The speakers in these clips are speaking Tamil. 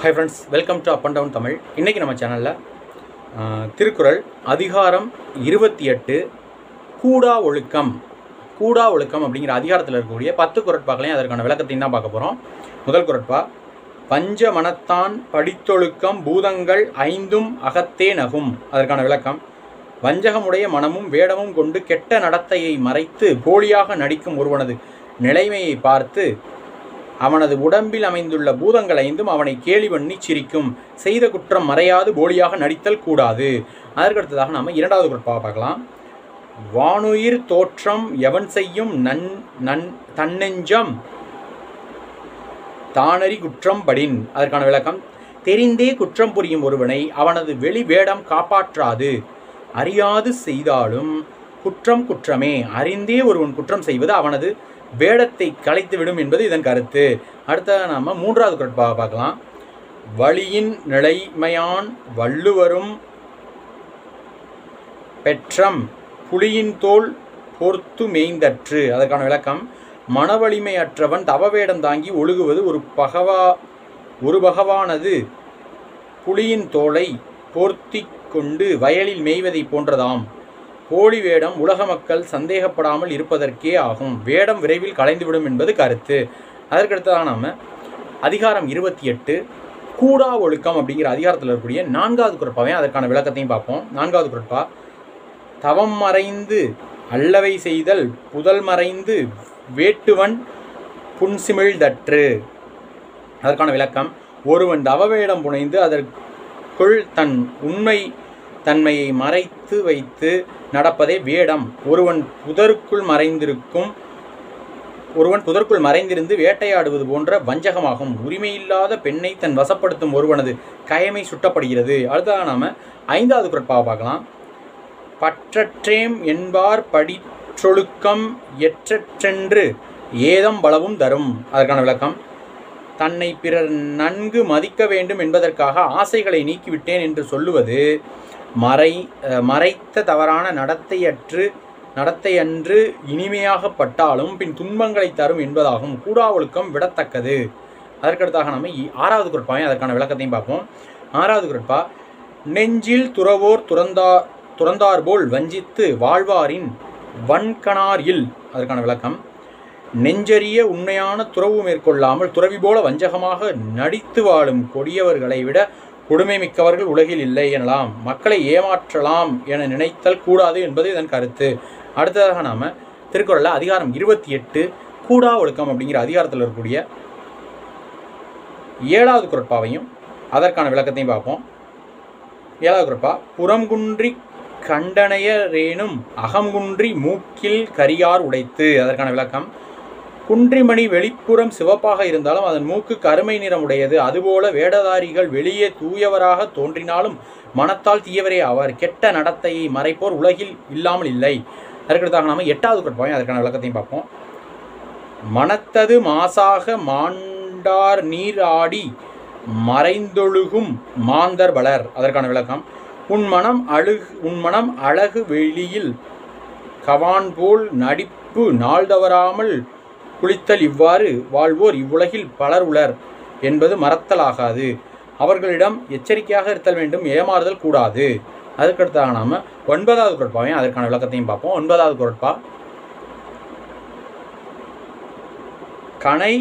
hi friends welcome to up and down Tamil இன்றைக்கி நம்ம சேனலில் திருக்குறள் அதிகாரம் இருபத்தி எட்டு கூடா ஒழுக்கம் கூடா ஒழுக்கம் அப்படிங்கிற அதிகாரத்தில் இருக்கக்கூடிய பத்து குரட்பாக்களையும் அதற்கான விளக்கத்தையும் தான் பார்க்க போகிறோம் முதல் குரட்பா பஞ்ச மனத்தான் படித்தொழுக்கம் பூதங்கள் ஐந்தும் அகத்தே நகும் அதற்கான விளக்கம் வஞ்சகமுடைய மனமும் வேடமும் கொண்டு கெட்ட நடத்தையை மறைத்து போலியாக நடிக்கும் ஒருவனது நிலைமையை பார்த்து அவனது உடம்பில் அமைந்துள்ள பூதங்கள் ஐந்தும் அவனை கேலி பண்ணி சிரிக்கும் செய்த குற்றம் மறையாது போலியாக நடித்தல் கூடாது அதற்கடுத்ததாக நாம் இரண்டாவது குரட்பாவை பார்க்கலாம் வானுயிர் தோற்றம் எவன் செய்யும் நன் நன் தன்னெஞ்சம் தானறி குற்றம் படின் அதற்கான விளக்கம் தெரிந்தே குற்றம் புரியும் ஒருவனை அவனது வெளி வேடம் காப்பாற்றாது அறியாது செய்தாலும் குற்றம் குற்றமே அறிந்தே ஒருவன் குற்றம் செய்வது அவனது வேடத்தை கலைத்துவிடும் என்பது இதன் கருத்து அடுத்த நாம மூன்றாவது குரட்பாவை பார்க்கலாம் வழியின் நிலைமையான் வள்ளுவரும் பெற்றம் புலியின் தோல் பொர்த்து மேய்ந்தற்று அதற்கான விளக்கம் மனவலிமையற்றவன் தவவேடம் தாங்கி ஒழுகுவது ஒரு பகவா ஒரு பகவானது புலியின் தோலை போர்த்தி கொண்டு வயலில் மேய்வதை போன்றதாம் போலி வேடம் உலக மக்கள் சந்தேகப்படாமல் இருப்பதற்கே ஆகும் வேடம் விரைவில் கலைந்துவிடும் என்பது கருத்து அதற்கடுத்ததாக நாம் அதிகாரம் இருபத்தி எட்டு கூடா ஒழுக்கம் அப்படிங்கிற அதிகாரத்தில் இருக்கக்கூடிய நான்காவது குரட்பாவையும் அதற்கான விளக்கத்தையும் பார்ப்போம் நான்காவது குரட்பா தவம் மறைந்து அல்லவை செய்தல் புதல் மறைந்து வேட்டுவன் புன்சிமிழ்தற்று அதற்கான விளக்கம் ஒருவன் தவவேடம் புனைந்து அதற்குள் தன் உண்மை தன்மையை மறைத்து வைத்து நடப்பதே வேடம் ஒருவன் புதருக்குள் மறைந்திருக்கும் ஒருவன் புதற்குள் மறைந்திருந்து வேட்டையாடுவது போன்ற வஞ்சகமாகும் உரிமையில்லாத பெண்ணை தன் வசப்படுத்தும் ஒருவனது கயமை சுட்டப்படுகிறது அடுத்ததாக நாம ஐந்தாவது குரட்பாவை பார்க்கலாம் பற்றற்றேம் என்பார் படிற்றொழுக்கம் எற்றென்று ஏதம் பலவும் தரும் அதற்கான விளக்கம் தன்னை பிறர் நன்கு மதிக்க வேண்டும் என்பதற்காக ஆசைகளை நீக்கிவிட்டேன் என்று சொல்லுவது மறை மறைத்த தவறான நடத்தையற்று நடத்தையன்று இனிமையாகப்பட்டாலும் பின் துன்பங்களை தரும் என்பதாகும் கூடா ஒழுக்கம் விடத்தக்கது அதற்கடுத்தாக நம்ம ஆறாவது குரட்பாவையும் அதற்கான விளக்கத்தையும் பார்ப்போம் ஆறாவது குரட்பா நெஞ்சில் துறவோர் துறந்தா துறந்தார் போல் வஞ்சித்து வாழ்வாரின் வன்கணார் இல் அதற்கான விளக்கம் நெஞ்சறிய உண்மையான துறவு மேற்கொள்ளாமல் துறவி போல வஞ்சகமாக நடித்து வாழும் கொடியவர்களை விட கொடுமை மிக்கவர்கள் உலகில் இல்லை எனலாம் மக்களை ஏமாற்றலாம் என நினைத்தல் கூடாது என்பது இதன் கருத்து அடுத்ததாக நாம திருக்குறளில் அதிகாரம் இருபத்தி எட்டு கூடா ஒழுக்கம் அப்படிங்கிற அதிகாரத்தில் இருக்கக்கூடிய ஏழாவது குரட்பாவையும் அதற்கான விளக்கத்தையும் பார்ப்போம் ஏழாவது குரட்பா புறங்குன்றி கண்டனையரேனும் அகங்குன்றி மூக்கில் கரியார் உடைத்து அதற்கான விளக்கம் குன்றிமணி வெளிப்புறம் சிவப்பாக இருந்தாலும் அதன் மூக்கு கருமை நிறம் உடையது அதுபோல வேடதாரிகள் வெளியே தூயவராக தோன்றினாலும் மனத்தால் தீயவரே அவர் கெட்ட நடத்தையை மறைப்போர் உலகில் இல்லாமல் இல்லை அதற்கடுத்தாக நாம எட்டாவது குரட்பாயும் அதற்கான விளக்கத்தையும் பார்ப்போம் மனத்தது மாசாக மாண்டார் நீர் ஆடி மறைந்தொழுகும் மாந்தர் வளர் அதற்கான விளக்கம் உன் மனம் அழுகு உன் மனம் அழகு வெளியில் கவான் போல் நடிப்பு நாள் தவறாமல் குளித்தல் இவ்வாறு வாழ்வோர் இவ்வுலகில் பலர் உளர் என்பது மறத்தலாகாது அவர்களிடம் எச்சரிக்கையாக இருத்தல் வேண்டும் ஏமாறுதல் கூடாது அதுக்கடுத்தாக நாம ஒன்பதாவது குரட்பாவையும் அதற்கான விளக்கத்தையும் பார்ப்போம் ஒன்பதாவது குரட்பா கனை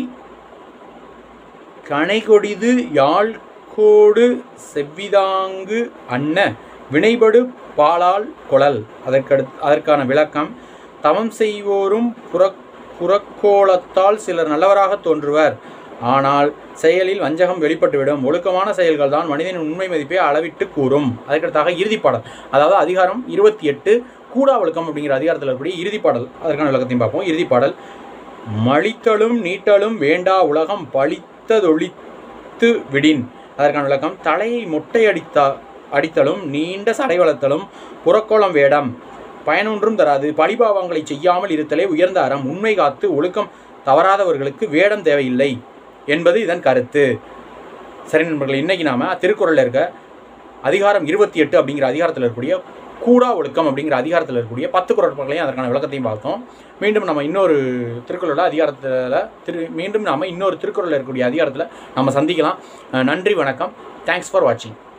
கனை கொடிது யாழ்கோடு செவ்விதாங்கு அன்ன வினைபடு பாலால் கொழல் அதற்கடு அதற்கான விளக்கம் தவம் செய்வோரும் புற புறக்கோலத்தால் சிலர் நல்லவராக தோன்றுவர் ஆனால் செயலில் வஞ்சகம் வெளிப்பட்டுவிடும் ஒழுக்கமான செயல்கள் தான் மனிதனின் உண்மை மதிப்பை அளவிட்டு கூறும் அதற்கடுத்தாக இறுதிப்பாடல் அதாவது அதிகாரம் இருபத்தி எட்டு கூடா ஒழுக்கம் அப்படிங்கிற அதிகாரத்தில் இருக்கக்கூடிய இறுதிப்பாடல் அதற்கான விளக்கத்தையும் பார்ப்போம் இறுதிப்பாடல் மழித்தலும் நீட்டலும் வேண்டா உலகம் பழித்ததொழித்து விடின் அதற்கான விளக்கம் தலையை மொட்டை அடித்தா அடித்தலும் நீண்ட சடை வளர்த்தலும் புறக்கோளம் வேடம் பயனொன்றும் தராது பழிபாவங்களை செய்யாமல் இருத்தலே உயர்ந்த அறம் உண்மை காத்து ஒழுக்கம் தவறாதவர்களுக்கு வேடம் தேவையில்லை என்பது இதன் கருத்து சரி நண்பர்கள் இன்னைக்கு நாம திருக்குறளில் இருக்க அதிகாரம் இருபத்தி எட்டு அப்படிங்கிற அதிகாரத்தில் இருக்கக்கூடிய கூடா ஒழுக்கம் அப்படிங்கிற அதிகாரத்தில் இருக்கக்கூடிய பத்து குரட்பாக்களையும் அதற்கான விளக்கத்தையும் பார்த்தோம் மீண்டும் நம்ம இன்னொரு திருக்குறளோட அதிகாரத்தில் திரு மீண்டும் நம்ம இன்னொரு திருக்குறளில் இருக்கக்கூடிய அதிகாரத்தில் நம்ம சந்திக்கலாம் அஹ் நன்றி வணக்கம் தேங்க்ஸ் ஃபார் வாட்சிங்